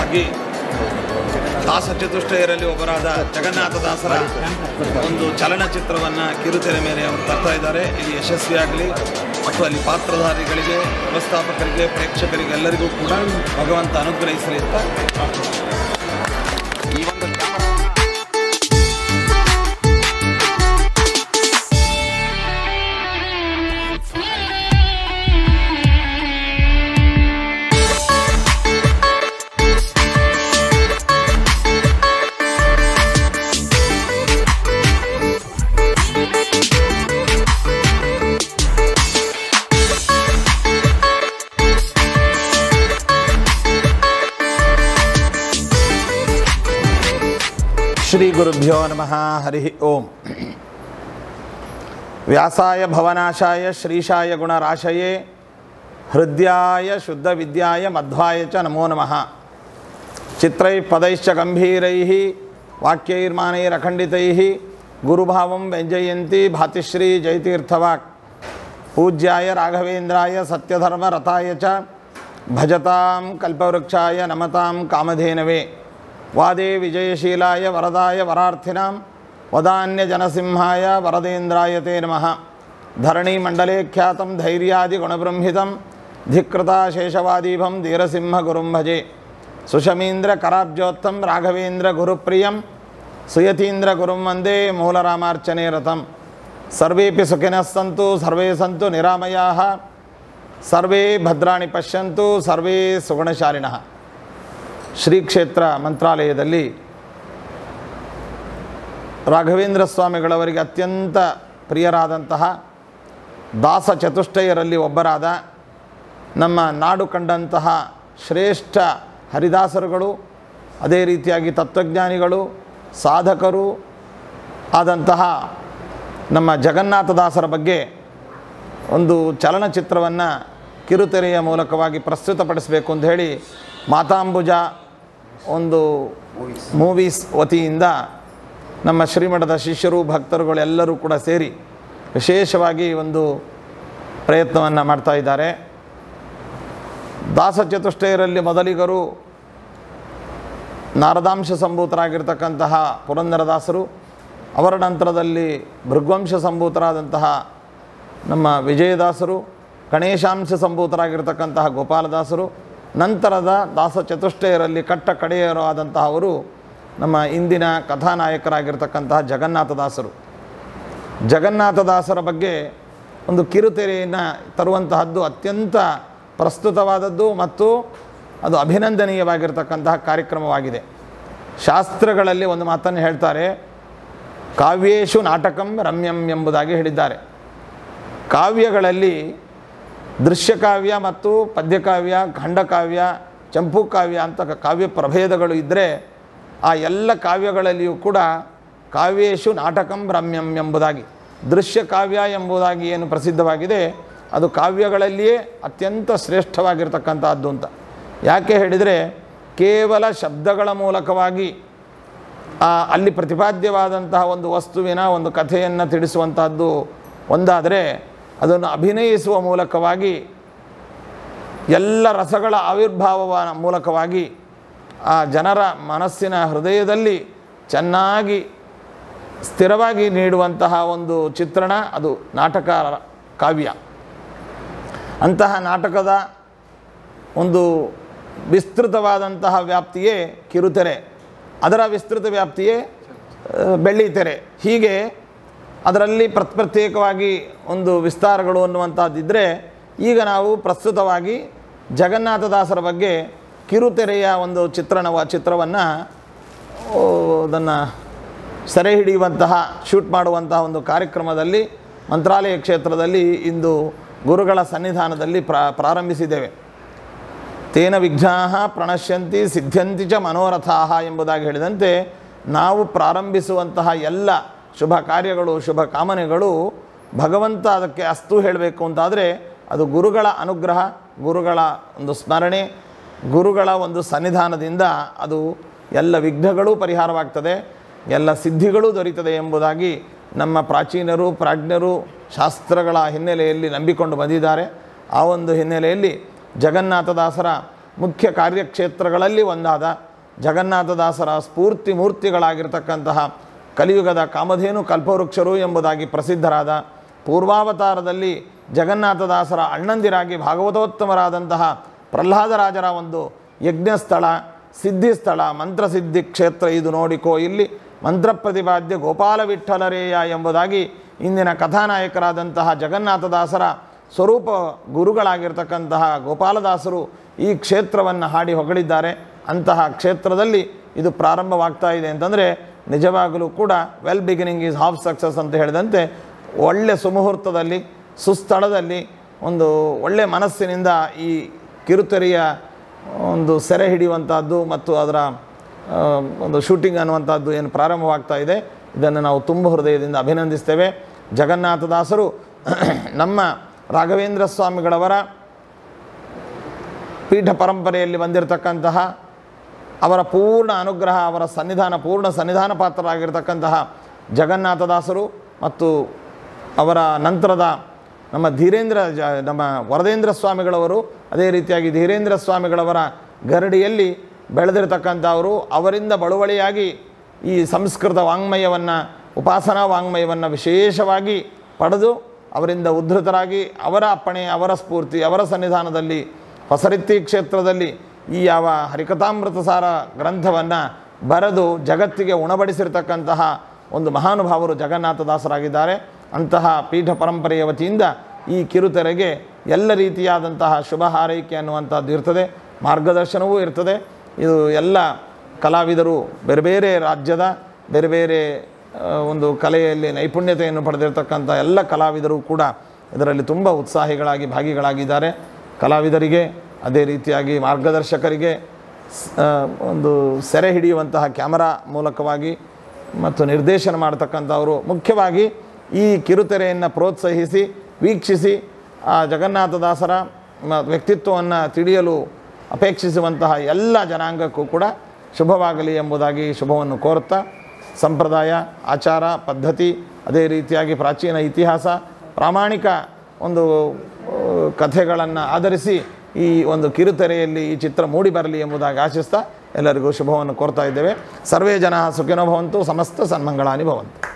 ವಿಶೇಷವಾಗಿ ದಾಸ ಚತುಷ್ಟಯರಲ್ಲಿ ಒಬ್ಬರಾದ ಜಗನ್ನಾಥದಾಸರ ಒಂದು ಚಲನಚಿತ್ರವನ್ನು ಕಿರುತೆರೆ ಮೇಲೆ ಅವರು ತರ್ತಾ ಇದ್ದಾರೆ ಇದು ಯಶಸ್ವಿಯಾಗಲಿ ಮತ್ತು ಅಲ್ಲಿ ಪಾತ್ರಧಾರಿಗಳಿಗೆ ವ್ಯವಸ್ಥಾಪಕರಿಗೆ ಪ್ರೇಕ್ಷಕರಿಗೆ ಎಲ್ಲರಿಗೂ ಕೂಡ ಭಗವಂತ ಅನುಗ್ರಹಿಸಲಿ ಅಂತ ಈ ಒಂದು ಶ್ರೀ ಗುರುಭ್ಯೋ ನಮಃ ಹರಿ ಓಂ ವ್ಯಾಸಾಯ ಭವನಾಶಾಯ ಶ್ರೀಶಾಯ ಗುಣರಾಶಯೇ ಹೃದಯಾಯ ಶುದ್ಧ ವಿದ್ಯಾಯ ಮಧ್ವಾಯ ಚ ನಮೋ ನಮಃ ಚಿತ್ರೈ ಪದೈಶ್ಚ ಗಂಭೀರೈ ವಾಕ್ಯೈರ್ಮಾನೈರಖಂಡಿತೈ ಗುರುಭಾವಂ ವ್ಯಂಜಯಂತಿ ಭಾತಿಶ್ರೀ ಜಯತೀರ್ಥವಾಕ್ ಪೂಜ್ಯಾಯ ರಾಘವೇಂದ್ರಾಯ ಸತ್ಯಧರ್ಮ ರಥಾಯ ಚ ಭಜತಾಂ ಕಲ್ಪವೃಕ್ಷಾಯ ನಮತಾಂ ಕಾಮಧೇನವೇ ವಾದೇ ವಿಜಯಶೀಲಾಯ ವರದಾಯ ವರಾರ್ಥಿನಾಂ ವದಾನ್ಯ ಜನಸಿಂಹಾಯ ವರದೇಂದ್ರಾಯ ತೇ ನಮಃ ಧರಣೀಮಂಡಲೇ ಖ್ಯಾತಂ ಧೈರ್ಯಾದಿ ಗುಣಬೃಂಹಿತಂ ಧಿಕೃತ ಶೇಷವಾದೀಭಂ ಧೀರಸಿಂಹ ಗುರುಂ ಭಜೆ ಸುಷಮೀಂದ್ರ ಕರಾಬ್ಜೋತ್ತಂ ರಾಘವೇಂದ್ರ ಗುರುಪ್ರಿಯಂ ಸುಯತೀಂದ್ರ ಗುರುಂ ವಂದೇ ಮೂಲರಾಮಾರ್ಚನೆ ರಥಂ ಸರ್ವೇಪಿ ಸುಖಿನಃ ಸಂತು ಸರ್ವೇ ಸಂತು ನಿರಾಮಯಾಃ ಸರ್ವೇ ಭದ್ರಾಣಿ ಪಶ್ಯಂತು ಸರ್ವೇ ಸುಗುಣಶಾಲಿನಃ ಶ್ರೀ ಕ್ಷೇತ್ರ ಮಂತ್ರಾಲಯದಲ್ಲಿ ರಾಘವೇಂದ್ರ ಸ್ವಾಮಿಗಳವರಿಗೆ ಅತ್ಯಂತ ಪ್ರಿಯರಾದಂತಹ ದಾಸ ಚತುಷ್ಟಯರಲ್ಲಿ ಒಬ್ಬರಾದ ನಮ್ಮ ನಾಡು ಕಂಡಂತಹ ಶ್ರೇಷ್ಠ ಹರಿದಾಸರುಗಳು ಅದೇ ರೀತಿಯಾಗಿ ತತ್ವಜ್ಞಾನಿಗಳು ಸಾಧಕರು ಆದಂತಹ ನಮ್ಮ ಜಗನ್ನಾಥದಾಸರ ಬಗ್ಗೆ ಒಂದು ಚಲನಚಿತ್ರವನ್ನು ಕಿರುತೆರೆಯ ಮೂಲಕವಾಗಿ ಪ್ರಸ್ತುತಪಡಿಸಬೇಕು ಅಂತ ಹೇಳಿ ಮಾತಾಂಬುಜ ಒಂದು ಮೂವೀಸ್ ವತಿಯಿಂದ ನಮ್ಮ ಶ್ರೀಮಠದ ಶಿಷ್ಯರು ಭಕ್ತರುಗಳು ಎಲ್ಲರೂ ಕೂಡ ಸೇರಿ ವಿಶೇಷವಾಗಿ ಒಂದು ಪ್ರಯತ್ನವನ್ನು ಮಾಡ್ತಾ ಇದ್ದಾರೆ ದಾಸ ಚತುಷ್ಟಯರಲ್ಲಿ ಮೊದಲಿಗರು ನಾರದಾಂಶ ಸಂಭೂತರಾಗಿರ್ತಕ್ಕಂತಹ ಪುರಂದರದಾಸರು ಅವರ ನಂತರದಲ್ಲಿ ಭೃಗ್ವಂಶ ಸಂಭೂತರಾದಂತಹ ನಮ್ಮ ವಿಜಯದಾಸರು ಗಣೇಶಾಂಶ ಸಂಭೂತರಾಗಿರ್ತಕ್ಕಂತಹ ಗೋಪಾಲದಾಸರು ನಂತರದ ದಾಸ ಚತುಷ್ಟಯರಲ್ಲಿ ಕಟ್ಟ ಕಡೆಯರು ಆದಂತಹ ಅವರು ನಮ್ಮ ಇಂದಿನ ಕಥಾನಾಯಕರಾಗಿರ್ತಕ್ಕಂತಹ ಜಗನ್ನಾಥದಾಸರು ಜಗನ್ನಾಥದಾಸರ ಬಗ್ಗೆ ಒಂದು ಕಿರುತೆರೆಯನ್ನು ತರುವಂತಹದ್ದು ಅತ್ಯಂತ ಪ್ರಸ್ತುತವಾದದ್ದು ಮತ್ತು ಅದು ಅಭಿನಂದನೀಯವಾಗಿರ್ತಕ್ಕಂತಹ ಕಾರ್ಯಕ್ರಮವಾಗಿದೆ ಶಾಸ್ತ್ರಗಳಲ್ಲಿ ಒಂದು ಮಾತನ್ನು ಹೇಳ್ತಾರೆ ಕಾವ್ಯೇಶು ನಾಟಕಂ ರಮ್ಯಂ ಎಂಬುದಾಗಿ ಹೇಳಿದ್ದಾರೆ ಕಾವ್ಯಗಳಲ್ಲಿ ದೃಶ್ಯಕಾವ್ಯ ಮತ್ತು ಪದ್ಯಕಾವ್ಯ ಖಂಡಕಾವ್ಯ ಚಂಪು ಕಾವ್ಯ ಅಂತ ಕ- ಕಾವ್ಯ ಪ್ರಭೇದಗಳು ಇದ್ದರೆ ಆ ಎಲ್ಲ ಕಾವ್ಯಗಳಲ್ಲಿಯೂ ಕೂಡ ಕಾವ್ಯೇಶು ನಾಟಕಂ ರಮ್ಯಂ ಎಂಬುದಾಗಿ ದೃಶ್ಯ ಕಾವ್ಯ ಎಂಬುದಾಗಿ ಏನು ಪ್ರಸಿದ್ಧವಾಗಿದೆ ಅದು ಕಾವ್ಯಗಳಲ್ಲಿಯೇ ಅತ್ಯಂತ ಶ್ರೇಷ್ಠವಾಗಿರ್ತಕ್ಕಂಥದ್ದು ಅಂತ ಯಾಕೆ ಹೇಳಿದರೆ ಕೇವಲ ಶಬ್ದಗಳ ಮೂಲಕವಾಗಿ ಆ, ಅಲ್ಲಿ ಪ್ರತಿಪಾದ್ಯವಾದಂತಹ ಒಂದು ವಸ್ತುವಿನ ಒಂದು ಕಥೆಯನ್ನು ತಿಳಿಸುವಂತಹದ್ದು ಒಂದಾದರೆ ಅದನ್ನು ಅಭಿನಯಿಸುವ ಮೂಲಕವಾಗಿ ಎಲ್ಲ ರಸಗಳ ಆವಿರ್ಭಾವವ ಮೂಲಕವಾಗಿ ಆ ಜನರ ಮನಸ್ಸಿನ ಹೃದಯದಲ್ಲಿ ಚೆನ್ನಾಗಿ ಸ್ಥಿರವಾಗಿ ನೀಡುವಂತಹ ಒಂದು ಚಿತ್ರಣ ಅದು ನಾಟಕ ಕಾವ್ಯ ಅಂತಹ ನಾಟಕದ ಒಂದು ವಿಸ್ತೃತವಾದಂತಹ ವ್ಯಾಪ್ತಿಯೇ ಕಿರುತೆರೆ ಅದರ ವಿಸ್ತೃತ ವ್ಯಾಪ್ತಿಯೇ ಆ, ಬೆಳ್ಳಿತೆರೆ ಹೀಗೆ ಅದರಲ್ಲಿ ಪ್ರತ್ ಪ್ರತ್ಯೇಕವಾಗಿ ಒಂದು ವಿಸ್ತಾರಗಳು ಅನ್ನುವಂಥದ್ದಿದ್ದರೆ ಈಗ ನಾವು ಪ್ರಸ್ತುತವಾಗಿ ಜಗನ್ನಾಥದಾಸರ ಬಗ್ಗೆ ಕಿರುತೆರೆಯ ಒಂದು ಚಿತ್ರಣವ ಚಿತ್ರವನ್ನು ಅದನ್ನು ಸೆರೆ ಹಿಡಿಯುವಂತಹ ಶೂಟ್ ಮಾಡುವಂತಹ ಒಂದು ಕಾರ್ಯಕ್ರಮದಲ್ಲಿ ಮಂತ್ರಾಲಯ ಕ್ಷೇತ್ರದಲ್ಲಿ ಇಂದು ಗುರುಗಳ ಸನ್ನಿಧಾನದಲ್ಲಿ ಪ್ರಾ ಪ್ರಾರಂಭಿಸಿದ್ದೇವೆ ತೇನ ವಿಘ್ನಾ ಪ್ರಣಶ್ಯಂತಿ ಸಿದ್ಧ್ಯಂತಿ ಚ ಮನೋರಥಾ ಎಂಬುದಾಗಿ ಹೇಳಿದಂತೆ ನಾವು ಪ್ರಾರಂಭಿಸುವಂತಹ ಎಲ್ಲ ಶುಭ ಕಾರ್ಯಗಳು ಶುಭ ಕಾಮನೆಗಳು ಭಗವಂತ ಅದಕ್ಕೆ ಅಸ್ತು ಹೇಳಬೇಕು ಅಂತಾದರೆ ಅದು ಗುರುಗಳ ಅನುಗ್ರಹ ಗುರುಗಳ ಒಂದು ಸ್ಮರಣೆ ಗುರುಗಳ ಒಂದು ಸನ್ನಿಧಾನದಿಂದ ಅದು ಎಲ್ಲ ವಿಘ್ನಗಳೂ ಪರಿಹಾರವಾಗ್ತದೆ ಎಲ್ಲ ಸಿದ್ಧಿಗಳೂ ದೊರೀತದೆ ಎಂಬುದಾಗಿ ನಮ್ಮ ಪ್ರಾಚೀನರು ಪ್ರಾಜ್ಞರು ಶಾಸ್ತ್ರಗಳ ಹಿನ್ನೆಲೆಯಲ್ಲಿ ನಂಬಿಕೊಂಡು ಬಂದಿದ್ದಾರೆ ಆ ಒಂದು ಹಿನ್ನೆಲೆಯಲ್ಲಿ ಜಗನ್ನಾಥದಾಸರ ಮುಖ್ಯ ಕಾರ್ಯಕ್ಷೇತ್ರಗಳಲ್ಲಿ ಒಂದಾದ ಜಗನ್ನಾಥದಾಸರ ಸ್ಫೂರ್ತಿ ಮೂರ್ತಿಗಳಾಗಿರ್ತಕ್ಕಂತಹ ಕಲಿಯುಗದ ಕಾಮಧೇನು ಕಲ್ಪವೃಕ್ಷರು ಎಂಬುದಾಗಿ ಪ್ರಸಿದ್ಧರಾದ ಪೂರ್ವಾವತಾರದಲ್ಲಿ ಜಗನ್ನಾಥದಾಸರ ಅಣ್ಣಂದಿರಾಗಿ ಭಾಗವತೋತ್ತಮರಾದಂತಹ ಪ್ರಹ್ಲಾದರಾಜರ ಒಂದು ಯಜ್ಞಸ್ಥಳ ಸಿದ್ಧಿಸ್ಥಳ ಮಂತ್ರಸಿದ್ಧಿ ಕ್ಷೇತ್ರ ಇದು ನೋಡಿಕೋ ಇಲ್ಲಿ ಮಂತ್ರ ಪ್ರತಿಪಾದ್ಯ ಗೋಪಾಲ ವಿಠ್ಠಲರೇಯ ಎಂಬುದಾಗಿ ಇಂದಿನ ಕಥಾನಾಯಕರಾದಂತಹ ಜಗನ್ನಾಥದಾಸರ ಸ್ವರೂಪ ಗುರುಗಳಾಗಿರ್ತಕ್ಕಂತಹ ಗೋಪಾಲದಾಸರು ಈ ಕ್ಷೇತ್ರವನ್ನು ಹಾಡಿ ಹೊಗಳಿದ್ದಾರೆ ಅಂತಹ ಕ್ಷೇತ್ರದಲ್ಲಿ ಇದು ಪ್ರಾರಂಭವಾಗ್ತಾ ಇದೆ ಅಂತಂದರೆ ನಿಜವಾಗಲೂ ಕೂಡ well beginning is half success ಅಂತ ಹೇಳಿದಂತೆ ಒಳ್ಳೆ ಸುಮುಹೂರ್ತದಲ್ಲಿ ಸುಸ್ಥಳದಲ್ಲಿ ಒಂದು ಒಳ್ಳೆ ಮನಸ್ಸಿನಿಂದ ಈ ಕಿರುತೆರೆಯ ಒಂದು ಸೆರೆ ಹಿಡಿಯುವಂಥದ್ದು ಮತ್ತು ಅದರ ಆ, ಒಂದು ಶೂಟಿಂಗ್ ಅನ್ನುವಂಥದ್ದು ಏನು ಪ್ರಾರಂಭವಾಗ್ತಾ ಇದೆ ಇದನ್ನು ನಾವು ತುಂಬ ಹೃದಯದಿಂದ ಅಭಿನಂದಿಸ್ತೇವೆ ಜಗನ್ನಾಥದಾಸರು ನಮ್ಮ ರಾಘವೇಂದ್ರ ಸ್ವಾಮಿಗಳವರ ಪೀಠ ಪರಂಪರೆಯಲ್ಲಿ ಬಂದಿರತಕ್ಕಂತಹ ಅವರ ಪೂರ್ಣ ಅನುಗ್ರಹ ಅವರ ಸನ್ನಿಧಾನ ಪೂರ್ಣ ಸನ್ನಿಧಾನ ಪಾತ್ರರಾಗಿರ್ತಕ್ಕಂತಹ ಜಗನ್ನಾಥದಾಸರು ಮತ್ತು ಅವರ ನಂತರದ ನಮ್ಮ ಧೀರೇಂದ್ರ ಜ ನಮ್ಮ ವರದೇಂದ್ರ ಸ್ವಾಮಿಗಳವರು ಅದೇ ರೀತಿಯಾಗಿ ಧೀರೇಂದ್ರ ಸ್ವಾಮಿಗಳವರ ಗರಡಿಯಲ್ಲಿ ಬೆಳೆದಿರತಕ್ಕಂಥವರು ಅವರಿಂದ ಬಳುವಳಿಯಾಗಿ ಈ ಸಂಸ್ಕೃತ ವಾಂಗ್ಮಯವನ್ನು ಉಪಾಸನಾ ವಾಂಗ್ಮಯವನ್ನು ವಿಶೇಷವಾಗಿ ಪಡೆದು ಅವರಿಂದ ಉದ್ಧತರಾಗಿ ಅವರ ಅಪ್ಪಣೆ ಅವರ ಸ್ಫೂರ್ತಿ ಅವರ ಸನ್ನಿಧಾನದಲ್ಲಿ ಹೊಸರಿತ್ತಿ ಕ್ಷೇತ್ರದಲ್ಲಿ ಈ ಯಾವ ಹರಿಕಥಾಮೃತ ಸಾರ ಗ್ರಂಥವನ್ನು ಬರೆದು ಜಗತ್ತಿಗೆ ಉಣಬಡಿಸಿರ್ತಕ್ಕಂತಹ ಒಂದು ಮಹಾನುಭಾವರು ಜಗನ್ನಾಥದಾಸರಾಗಿದ್ದಾರೆ ಅಂತಹ ಪೀಠ ಪರಂಪರೆಯ ವತಿಯಿಂದ ಈ ಕಿರುತೆರೆಗೆ ಎಲ್ಲ ರೀತಿಯಾದಂತಹ ಶುಭ ಹಾರೈಕೆ ಅನ್ನುವಂಥದ್ದು ಇರ್ತದೆ ಮಾರ್ಗದರ್ಶನವೂ ಇರ್ತದೆ ಇದು ಎಲ್ಲ ಕಲಾವಿದರು ಬೇರೆ ಬೇರೆ ರಾಜ್ಯದ ಬೇರೆ ಬೇರೆ ಆ, ಒಂದು ಕಲೆಯಲ್ಲಿ ನೈಪುಣ್ಯತೆಯನ್ನು ಪಡೆದಿರತಕ್ಕಂಥ ಎಲ್ಲ ಕಲಾವಿದರು ಕೂಡ ಇದರಲ್ಲಿ ತುಂಬ ಉತ್ಸಾಹಿಗಳಾಗಿ ಭಾಗಿಗಳಾಗಿದ್ದಾರೆ ಕಲಾವಿದರಿಗೆ ಅದೇ ರೀತಿಯಾಗಿ ಮಾರ್ಗದರ್ಶಕರಿಗೆ ಸ್- ಆ, ಒಂದು ಸೆರೆ ಹಿಡಿಯುವಂತಹ ಕ್ಯಾಮರಾ ಮೂಲಕವಾಗಿ ಮತ್ತು ನಿರ್ದೇಶನ ಮಾಡತಕ್ಕಂಥವರು ಮುಖ್ಯವಾಗಿ ಈ ಕಿರುತೆರೆಯನ್ನು ಪ್ರೋತ್ಸಾಹಿಸಿ ವೀಕ್ಷಿಸಿ ಆ ಜಗನ್ನಾಥದಾಸರ ಮ- ವ್ಯಕ್ತಿತ್ವವನ್ನು ತಿಳಿಯಲು ಅಪೇಕ್ಷಿಸುವಂತಹ ಎಲ್ಲ ಜನಾಂಗಕ್ಕೂ ಕೂಡ ಶುಭವಾಗಲಿ ಎಂಬುದಾಗಿ ಶುಭವನ್ನು ಕೋರುತ್ತಾ ಸಂಪ್ರದಾಯ ಆಚಾರ ಪದ್ಧತಿ ಅದೇ ರೀತಿಯಾಗಿ ಪ್ರಾಚೀನ ಇತಿಹಾಸ ಪ್ರಾಮಾಣಿಕ ಒಂದು ಕಥೆಗಳನ್ನು ಆಧರಿಸಿ ಈ ಒಂದು ಕಿರುತೆರೆಯಲ್ಲಿ ಈ ಚಿತ್ರ ಮೂಡಿ ಬರಲಿ ಎಂಬುದಾಗಿ ಆಶಿಸ್ತಾ ಎಲ್ಲರಿಗೂ ಶುಭವನ್ನು ಕೋರ್ತಾ ಇದ್ದೇವೆ ಸರ್ವೇ ಜನ ಸುಖಿನೋ ಭವಂತು ಸಮಸ್ತ ಸನ್ಮಂಗಳಾನಿ ಭವಂತು